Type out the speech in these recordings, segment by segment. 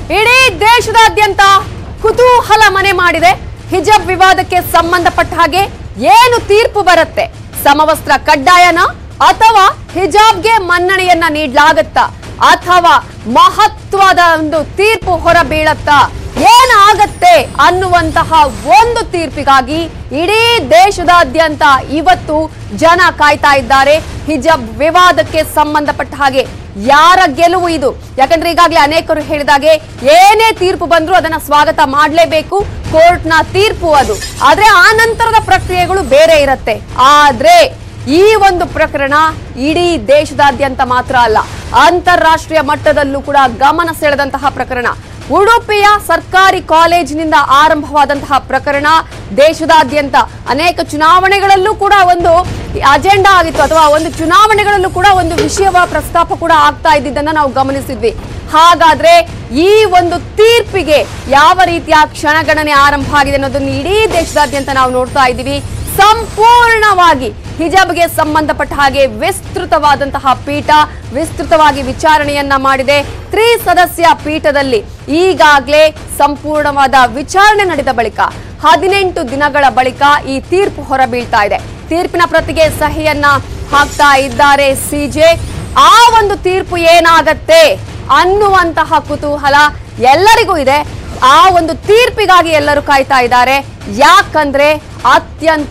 ಇಡೀ ದೇಶದಾದ್ಯಂತ ಕುತೂಹಲ ಮನೆ ಮಾಡಿದೆ ಹಿಜಾಬ್ ವಿವಾದಕ್ಕೆ ಸಂಬಂಧಪಟ್ಟ ಹಾಗೆ ಏನು ತೀರ್ಪು ಬರುತ್ತೆ ಸಮವಸ್ತ್ರ ಕಡ್ಡಾಯನ ಅಥವಾ ಹಿಜಾಬ್ಗೆ ಮನ್ನಣೆಯನ್ನ ನೀಡಲಾಗತ್ತಾ ಅಥವಾ ಮಹತ್ವದ ಒಂದು ತೀರ್ಪು ಹೊರಬೀಳತ್ತಾ ಏನಾಗತ್ತೆ ಅನ್ನುವಂತಹ ಒಂದು ತೀರ್ಪಿಗಾಗಿ ಇಡೀ ದೇಶದಾದ್ಯಂತ ಇವತ್ತು ಜನ ಕಾಯ್ತಾ ಇದ್ದಾರೆ ಹಿಜಾಬ್ ವಿವಾದಕ್ಕೆ ಸಂಬಂಧಪಟ್ಟ ಹಾಗೆ ಯಾರ ಗೆಲುವು ಇದು ಯಾಕಂದ್ರೆ ಈಗಾಗಲೇ ಅನೇಕರು ಹೇಳಿದಾಗೆ ಏನೇ ತೀರ್ಪು ಬಂದ್ರೂ ಅದನ್ನ ಸ್ವಾಗತ ಮಾಡಲೇಬೇಕು ಕೋರ್ಟ್ನ ತೀರ್ಪು ಅದು ಆದ್ರೆ ಆ ನಂತರದ ಪ್ರಕ್ರಿಯೆಗಳು ಬೇರೆ ಇರತ್ತೆ ಆದ್ರೆ ಈ ಒಂದು ಪ್ರಕರಣ ಇಡೀ ದೇಶದಾದ್ಯಂತ ಮಾತ್ರ ಅಲ್ಲ ಅಂತಾರಾಷ್ಟ್ರೀಯ ಮಟ್ಟದಲ್ಲೂ ಕೂಡ ಗಮನ ಸೆಳೆದಂತಹ ಪ್ರಕರಣ ಉಡುಪಿಯ ಸರ್ಕಾರಿ ಕಾಲೇಜಿನಿಂದ ಆರಂಭವಾದಂತಹ ಪ್ರಕರಣ ದೇಶದಾದ್ಯಂತ ಅನೇಕ ಚುನಾವಣೆಗಳಲ್ಲೂ ಕೂಡ ಒಂದು ಅಜೆಂಡಾ ಆಗಿತ್ತು ಅಥವಾ ಒಂದು ಚುನಾವಣೆಗಳಲ್ಲೂ ಕೂಡ ಒಂದು ವಿಷಯವ ಪ್ರಸ್ತಾಪ ಕೂಡ ಆಗ್ತಾ ಇದ್ದಿದ್ದನ್ನ ನಾವು ಗಮನಿಸಿದ್ವಿ ಹಾಗಾದ್ರೆ ಈ ಒಂದು ತೀರ್ಪಿಗೆ ಯಾವ ರೀತಿಯ ಕ್ಷಣಗಣನೆ ಆರಂಭ ಆಗಿದೆ ಅನ್ನೋದನ್ನು ಇಡೀ ದೇಶದಾದ್ಯಂತ ನಾವು ನೋಡ್ತಾ ಇದ್ದೀವಿ ಸಂಪೂರ್ಣವಾಗಿ ಹಿಜಾಬ್ಗೆ ಸಂಬಂಧಪಟ್ಟ ಹಾಗೆ ವಿಸ್ತೃತವಾದಂತಹ ಪೀಠ ವಿಸ್ತೃತವಾಗಿ ವಿಚಾರಣೆಯನ್ನ ಮಾಡಿದೆ ತ್ರಿ ಸದಸ್ಯ ಪೀಠದಲ್ಲಿ ಈಗಾಗಲೇ ಸಂಪೂರ್ಣವಾದ ವಿಚಾರಣೆ ನಡೆದ ಬಳಿಕ ಹದಿನೆಂಟು ದಿನಗಳ ಬಳಿಕ ಈ ತೀರ್ಪು ಹೊರಬೀಳ್ತಾ ಇದೆ ತೀರ್ಪಿನ ಪ್ರತಿಗೆ ಸಹಿಯನ್ನ ಹಾಕ್ತಾ ಇದ್ದಾರೆ ಸಿಜೆ ಆ ಒಂದು ತೀರ್ಪು ಏನಾಗತ್ತೆ ಅನ್ನುವಂತಹ ಕುತೂಹಲ ಎಲ್ಲರಿಗೂ ಇದೆ ಆ ಒಂದು ತೀರ್ಪಿಗಾಗಿ ಎಲ್ಲರೂ ಕಾಯ್ತಾ ಇದ್ದಾರೆ ಯಾಕಂದ್ರೆ ಅತ್ಯಂತ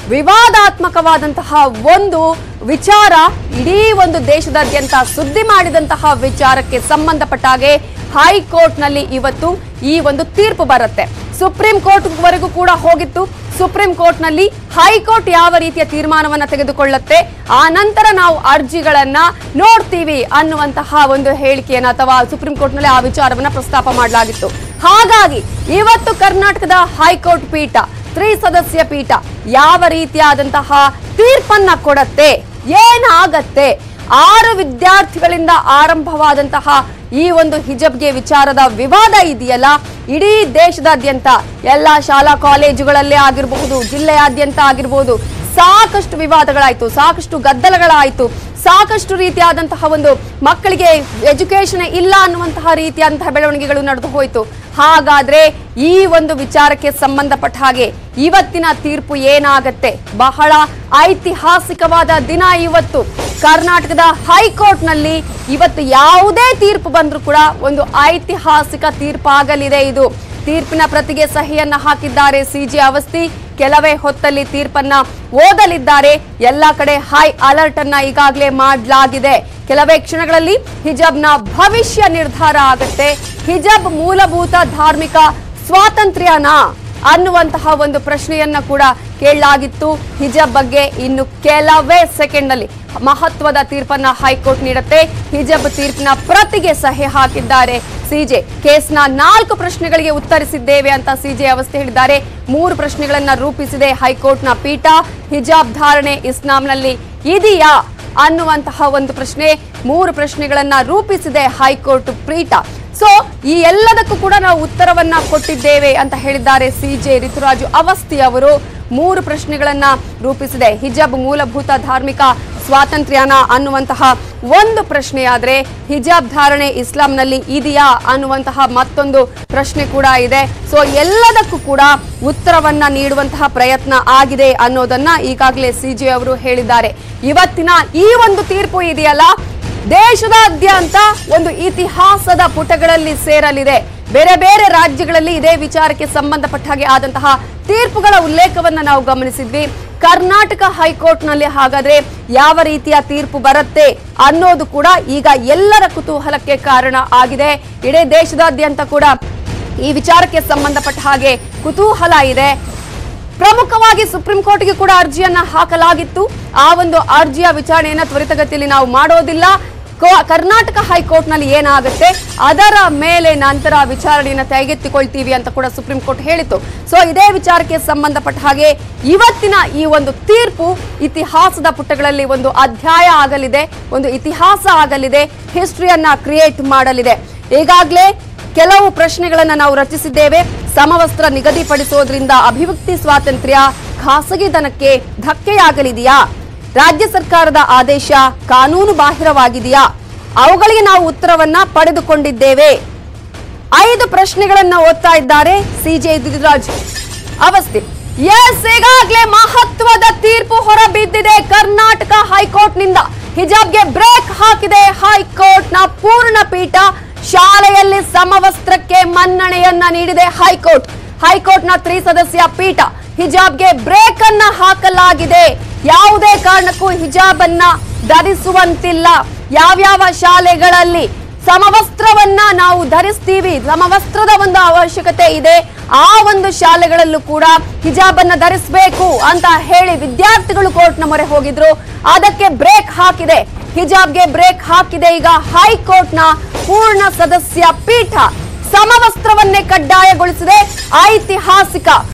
ವಿವಾದಾತ್ಮಕವಾದಂತಹ ಒಂದು ವಿಚಾರ ಇಡೀ ಒಂದು ದೇಶದಾದ್ಯಂತ ಸುದ್ದಿ ಮಾಡಿದಂತಹ ವಿಚಾರಕ್ಕೆ ಸಂಬಂಧಪಟ್ಟ ಹಾಗೆ ಹೈಕೋರ್ಟ್ನಲ್ಲಿ ಇವತ್ತು ಈ ಒಂದು ತೀರ್ಪು ಬರುತ್ತೆ ಸುಪ್ರೀಂ ಕೋರ್ಟ್ ವರೆಗೂ ಕೂಡ ಹೋಗಿತ್ತು ಸುಪ್ರೀಂ ಕೋರ್ಟ್ನಲ್ಲಿ ಹೈಕೋರ್ಟ್ ಯಾವ ರೀತಿಯ ತೀರ್ಮಾನವನ್ನ ತೆಗೆದುಕೊಳ್ಳುತ್ತೆ ಆ ನಂತರ ನಾವು ಅರ್ಜಿಗಳನ್ನ ನೋಡ್ತೀವಿ ಅನ್ನುವಂತಹ ಒಂದು ಹೇಳಿಕೆಯನ್ನ ಅಥವಾ ಸುಪ್ರೀಂ ಕೋರ್ಟ್ನಲ್ಲಿ ಆ ವಿಚಾರವನ್ನ ಪ್ರಸ್ತಾಪ ಮಾಡಲಾಗಿತ್ತು ಹಾಗಾಗಿ ಇವತ್ತು ಕರ್ನಾಟಕದ ಹೈಕೋರ್ಟ್ ಪೀಠ ತ್ರಿ ಸದಸ್ಯ ಪೀಠ ಯಾವ ರೀತಿಯಾದಂತಹ ತೀರ್ಪನ್ನ ಕೊಡತ್ತೆ ಏನಾಗತ್ತೆ ಆರು ವಿದ್ಯಾರ್ಥಿಗಳಿಂದ ಆರಂಭವಾದಂತಹ ಈ ಒಂದು ಹಿಜಬ್ಗೆ ವಿಚಾರದ ವಿವಾದ ಇದೆಯಲ್ಲ ಇಡೀ ದೇಶದಾದ್ಯಂತ ಎಲ್ಲಾ ಶಾಲಾ ಕಾಲೇಜುಗಳಲ್ಲೇ ಆಗಿರಬಹುದು ಜಿಲ್ಲೆಯಾದ್ಯಂತ ಆಗಿರಬಹುದು ಸಾಕಷ್ಟು ವಿವಾದಗಳಾಯ್ತು ಸಾಕಷ್ಟು ಗದ್ದಲಗಳಾಯ್ತು ಸಾಕಷ್ಟು ರೀತಿಯಾದಂತಹ ಒಂದು ಮಕ್ಕಳಿಗೆ ಎಜುಕೇಶನ್ ಇಲ್ಲ ಅನ್ನುವಂತಹ ರೀತಿಯಾದಂತಹ ಬೆಳವಣಿಗೆಗಳು ನಡೆದು ಹೋಯ್ತು ಹಾಗಾದ್ರೆ ಈ ಒಂದು ವಿಚಾರಕ್ಕೆ ಸಂಬಂಧಪಟ್ಟ ಹಾಗೆ ಇವತ್ತಿನ ತೀರ್ಪು ಏನಾಗತ್ತೆ ಬಹಳ ಐತಿಹಾಸಿಕವಾದ ದಿನ ಇವತ್ತು ಕರ್ನಾಟಕದ ಹೈಕೋರ್ಟ್ನಲ್ಲಿ ಇವತ್ತು ಯಾವುದೇ ತೀರ್ಪು ಬಂದ್ರೂ ಕೂಡ ಒಂದು ಐತಿಹಾಸಿಕ ತೀರ್ಪಾಗಲಿದೆ ಇದು ತೀರ್ಪಿನ ಪ್ರತಿಗೆ ಸಹಿಯನ್ನ ಹಾಕಿದ್ದಾರೆ ಸಿಜೆ ಅವಸ್ಥಿ ಕೆಲವೇ ಹೊತ್ತಲ್ಲಿ ತೀರ್ಪನ್ನ ಓದಲಿದ್ದಾರೆ ಎಲ್ಲ ಕಡೆ ಹೈ ಅಲರ್ಟ್ ಅನ್ನ ಈಗಾಗಲೇ ಮಾಡಲಾಗಿದೆ ಕೆಲವೇ ಕ್ಷಣಗಳಲ್ಲಿ ಹಿಜಾಬ್ನ ಭವಿಷ್ಯ ನಿರ್ಧಾರ ಆಗತ್ತೆ ಹಿಜಾಬ್ ಮೂಲಭೂತ ಧಾರ್ಮಿಕ ಸ್ವಾತಂತ್ರ್ಯನಾ ಅನ್ನುವಂತಹ ಒಂದು ಪ್ರಶ್ನೆಯನ್ನ ಕೂಡ ಕೇಳಲಾಗಿತ್ತು ಹಿಜಾಬ್ ಬಗ್ಗೆ ಇನ್ನು ಕೆಲವೇ ಸೆಕೆಂಡ್ ನಲ್ಲಿ ಮಹತ್ವದ ತೀರ್ಪನ್ನ ಹೈಕೋರ್ಟ್ ನೀಡುತ್ತೆ ಹಿಜಾಬ್ ತೀರ್ಪಿನ ಪ್ರತಿಗೆ ಸಹಿ ಹಾಕಿದ್ದಾರೆ ಸಿಜೆ ಕೇಸ್ನ ನಾಲ್ಕು ಪ್ರಶ್ನೆಗಳಿಗೆ ಉತ್ತರಿಸಿದ್ದೇವೆ ಅಂತ ಸಿಜೆ ಅವಸ್ಥೆ ಹೇಳಿದ್ದಾರೆ ಮೂರು ಪ್ರಶ್ನೆಗಳನ್ನ ರೂಪಿಸಿದೆ ಹೈಕೋರ್ಟ್ನ ಪೀಠ ಹಿಜಾಬ್ ಧಾರಣೆ ಇಸ್ಲಾಂನಲ್ಲಿ ಇದೆಯಾ ಅನ್ನುವಂತಹ ಒಂದು ಪ್ರಶ್ನೆ ಮೂರು ಪ್ರಶ್ನೆಗಳನ್ನ ರೂಪಿಸಿದೆ ಹೈಕೋರ್ಟ್ ಪೀಠ ಸೊ ಈ ಎಲ್ಲದಕ್ಕೂ ಕೂಡ ನಾವು ಉತ್ತರವನ್ನ ಕೊಟ್ಟಿದ್ದೇವೆ ಅಂತ ಹೇಳಿದ್ದಾರೆ ಸಿಜೆ ಋತುರಾಜು ಅವಸ್ಥಿ ಅವರು ಮೂರು ಪ್ರಶ್ನೆಗಳನ್ನ ರೂಪಿಸಿದೆ ಹಿಜಾಬ್ ಮೂಲಭೂತ ಧಾರ್ಮಿಕ ಸ್ವಾತಂತ್ರ್ಯನ ಅನ್ನುವಂತಹ ಒಂದು ಪ್ರಶ್ನೆಯಾದ್ರೆ ಹಿಜಾಬ್ ಧಾರಣೆ ಇಸ್ಲಾಂನಲ್ಲಿ ಇದೆಯಾ ಅನ್ನುವಂತಹ ಮತ್ತೊಂದು ಪ್ರಶ್ನೆ ಕೂಡ ಇದೆ ಸೊ ಎಲ್ಲದಕ್ಕೂ ಕೂಡ ಉತ್ತರವನ್ನ ನೀಡುವಂತಹ ಪ್ರಯತ್ನ ಆಗಿದೆ ಅನ್ನೋದನ್ನ ಈಗಾಗಲೇ ಸಿಜೆ ಅವರು ಹೇಳಿದ್ದಾರೆ ಇವತ್ತಿನ ಈ ಒಂದು ತೀರ್ಪು ಇದೆಯಲ್ಲ ದೇಶದಾದ್ಯಂತ ಒಂದು ಇತಿಹಾಸದ ಪುಟಗಳಲ್ಲಿ ಸೇರಲಿದೆ ಬೇರೆ ಬೇರೆ ರಾಜ್ಯಗಳಲ್ಲಿ ಇದೇ ವಿಚಾರಕ್ಕೆ ಸಂಬಂಧಪಟ್ಟ ಹಾಗೆ ಆದಂತಹ ತೀರ್ಪುಗಳ ಉಲ್ಲೇಖವನ್ನ ನಾವು ಗಮನಿಸಿದ್ವಿ ಕರ್ನಾಟಕ ಹೈಕೋರ್ಟ್ನಲ್ಲಿ ಹಾಗಾದ್ರೆ ಯಾವ ರೀತಿಯ ತೀರ್ಪು ಬರುತ್ತೆ ಅನ್ನೋದು ಕೂಡ ಈಗ ಎಲ್ಲರ ಕುತೂಹಲಕ್ಕೆ ಕಾರಣ ಆಗಿದೆ ಇಡೀ ದೇಶದಾದ್ಯಂತ ಕೂಡ ಈ ವಿಚಾರಕ್ಕೆ ಸಂಬಂಧಪಟ್ಟ ಹಾಗೆ ಕುತೂಹಲ ಇದೆ ಪ್ರಮುಖವಾಗಿ ಸುಪ್ರೀಂ ಕೋರ್ಟ್ಗೆ ಕೂಡ ಅರ್ಜಿಯನ್ನ ಹಾಕಲಾಗಿತ್ತು ಆ ಒಂದು ಅರ್ಜಿಯ ವಿಚಾರಣೆಯನ್ನ ತ್ವರಿತಗತಿಯಲ್ಲಿ ನಾವು ಮಾಡೋದಿಲ್ಲ ಕೋ- ಕರ್ನಾಟಕ ಹೈಕೋರ್ಟ್ನಲ್ಲಿ ಏನಾಗುತ್ತೆ ಅದರ ಮೇಲೆ ನಂತರ ವಿಚಾರಣೆಯನ್ನ ಕೈಗೆತ್ತಿಕೊಳ್ತೀವಿ ಅಂತ ಕೂಡ ಸುಪ್ರೀಂ ಕೋರ್ಟ್ ಹೇಳಿತ್ತು ಸೊ ಇದೇ ವಿಚಾರಕ್ಕೆ ಸಂಬಂಧಪಟ್ಟ ಹಾಗೆ ಇವತ್ತಿನ ಈ ಒಂದು ತೀರ್ಪು ಇತಿಹಾಸದ ಪುಟಗಳಲ್ಲಿ ಒಂದು ಅಧ್ಯಾಯ ಆಗಲಿದೆ ಒಂದು ಇತಿಹಾಸ ಆಗಲಿದೆ ಹಿಸ್ಟ್ರಿಯನ್ನ ಕ್ರಿಯೇಟ್ ಮಾಡಲಿದೆ ಈಗಾಗಲೇ ಕೆಲವು ಪ್ರಶ್ನೆಗಳನ್ನ ನಾವು ರಚಿಸಿದ್ದೇವೆ ಸಮವಸ್ತ್ರ ನಿಗದಿಪಡಿಸೋದ್ರಿಂದ ಅಭಿವ್ಯಕ್ತಿ ಸ್ವಾತಂತ್ರ್ಯ ಖಾಸಗಿತನಕ್ಕೆ ಧಕ್ಕೆಯಾಗಲಿದೆಯಾ ರಾಜ್ಯ ಸರ್ಕಾರದ ಆದೇಶ ಕಾನೂನು ಬಾಹಿರವಾಗಿದೆಯಾ ಅವುಗಳಿಗೆ ನಾವು ಉತ್ತರವನ್ನ ಪಡೆದುಕೊಂಡಿದ್ದೇವೆ ಐದು ಪ್ರಶ್ನೆಗಳನ್ನ ಓದ್ತಾ ಇದ್ದಾರೆ ಸಿಜೆ ದುದಿರಾಜ್ ಅವಸ್ಥೆ ಎಸ್ ಈಗಾಗಲೇ ಮಹತ್ವದ ತೀರ್ಪು ಹೊರಬಿದ್ದಿದೆ ಕರ್ನಾಟಕ ಹೈಕೋರ್ಟ್ನಿಂದ ಹಿಜಾಬ್ಗೆ ಬ್ರೇಕ್ ಹಾಕಿದೆ ಹೈಕೋರ್ಟ್ನ ಪೂರ್ಣ ಪೀಠ ಶಾಲೆಯಲ್ಲಿ ಸಮವಸ್ತ್ರಕ್ಕೆ ಮನ್ನಣೆಯನ್ನ ನೀಡಿದೆ ಹೈಕೋರ್ಟ್ ಹೈಕೋರ್ಟ್ನ ತ್ರಿಸದಸ್ಯ ಪೀಠ ಹಿಜಾಬ್ಗೆ ಬ್ರೇಕ್ ಅನ್ನ ಹಾಕಲಾಗಿದೆ ಯಾವುದೇ ಕಾರಣಕ್ಕೂ ಹಿಜಾಬ್ ಅನ್ನ ಧರಿಸುವಂತಿಲ್ಲ ಯಾವ್ಯಾವ ಶಾಲೆಗಳಲ್ಲಿ ಸಮವಸ್ತ್ರವನ್ನ ನಾವು ಧರಿಸ್ತೀವಿ ಸಮವಸ್ತ್ರದ ಒಂದು ಅವಶ್ಯಕತೆ ಇದೆ ಆ ಒಂದು ಶಾಲೆಗಳಲ್ಲೂ ಕೂಡ ಹಿಜಾಬ್ ಅನ್ನ ಧರಿಸಬೇಕು ಅಂತ ಹೇಳಿ ವಿದ್ಯಾರ್ಥಿಗಳು ಕೋರ್ಟ್ನ ಮೊರೆ ಹೋಗಿದ್ರು ಅದಕ್ಕೆ ಬ್ರೇಕ್ ಹಾಕಿದೆ ಹಿಜಾಬ್ಗೆ ಬ್ರೇಕ್ ಹಾಕಿದೆ ಈಗ ಹೈಕೋರ್ಟ್ನ ಪೂರ್ಣ ಸದಸ್ಯ ಪೀಠ ಸಮವಸ್ತ್ರವನ್ನೇ ಕಡ್ಡಾಯಗೊಳಿಸಿದೆ ಐತಿಹಾಸಿಕ